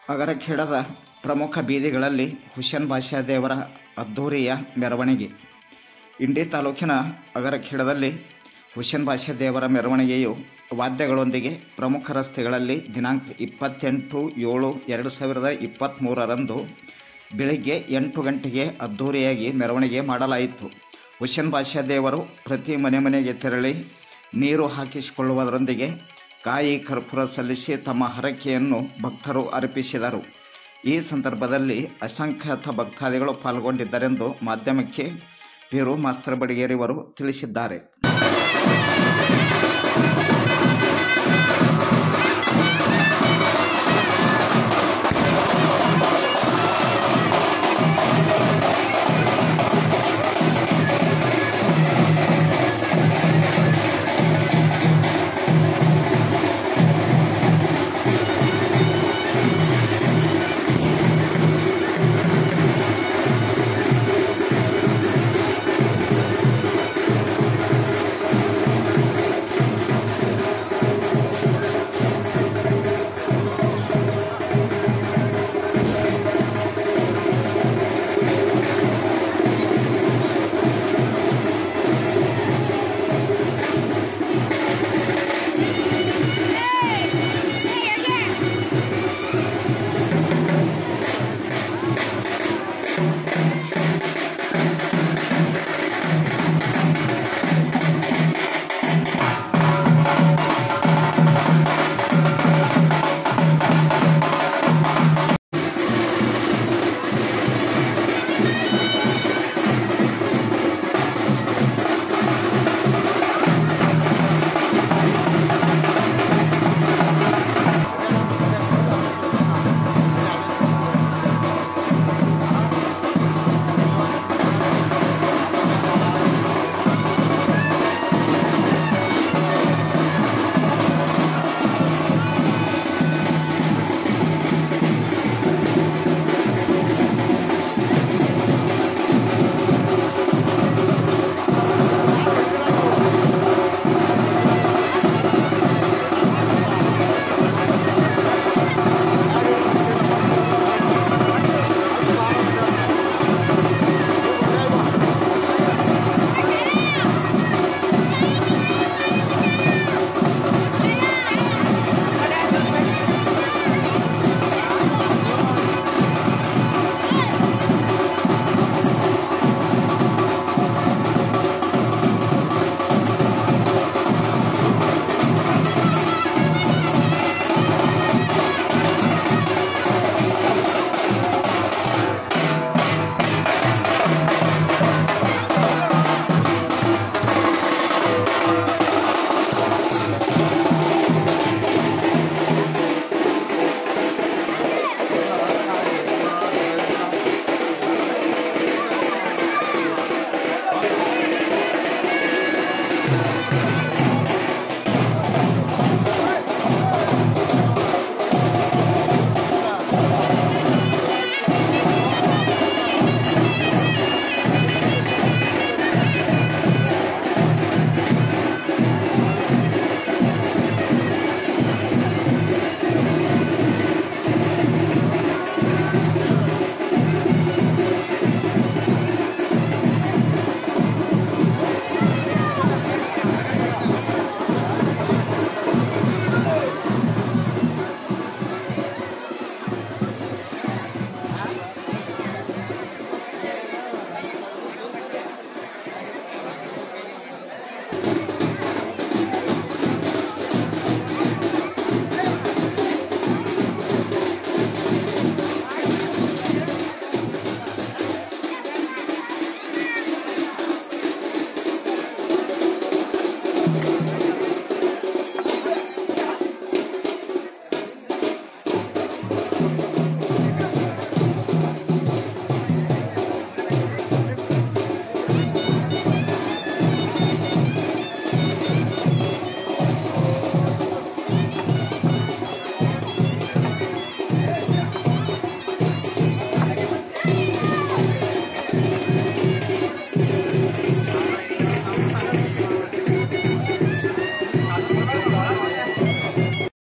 ಅಗರಖೇಡದ ಪ್ರಮುಖ ಬೀದಿಗಳಲ್ಲಿ ಹುಸೇನ್ ಬಾಷಾ ದೇವರ ಅದ್ಧೂರಿಯ ಮೆರವಣಿಗೆ ಇಂಡಿ ತಾಲೂಕಿನ ಅಗರಖೇಡದಲ್ಲಿ ಹುಸೇನ್ ಬಾಷಾ ದೇವರ ಮೆರವಣಿಗೆಯು ವಾದ್ಯಗಳೊಂದಿಗೆ ಪ್ರಮುಖ ರಸ್ತೆಗಳಲ್ಲಿ ದಿನಾಂಕ ಇಪ್ಪತ್ತೆಂಟು ಏಳು ಎರಡು ಸಾವಿರದ ಇಪ್ಪತ್ತ್ಮೂರರಂದು ಬೆಳಿಗ್ಗೆ ಎಂಟು ಗಂಟೆಗೆ ಅದ್ಧೂರಿಯಾಗಿ ಮೆರವಣಿಗೆ ಮಾಡಲಾಯಿತು ಹುಸೇನ್ ಬಾಷಾ ದೇವರು ಪ್ರತಿ ಮನೆ ಮನೆಗೆ ತೆರಳಿ ನೀರು ಹಾಕಿಸಿಕೊಳ್ಳುವುದರೊಂದಿಗೆ ಕಾಯಿ ಕರ್ಪೂರ ಸಲ್ಲಿಸಿ ತಮ್ಮ ಹರಕೆಯನ್ನು ಭಕ್ತರು ಅರ್ಪಿಸಿದರು ಈ ಸಂದರ್ಭದಲ್ಲಿ ಅಸಂಖ್ಯಾತ ಭಕ್ತಾದಿಗಳು ಪಾಲ್ಗೊಂಡಿದ್ದರೆಂದು ಮಾಧ್ಯಮಕ್ಕೆ ಪೀರು ಮಾಸ್ತರ್ ಬಡಿಗೇರಿಯವರು ತಿಳಿಸಿದ್ದಾರೆ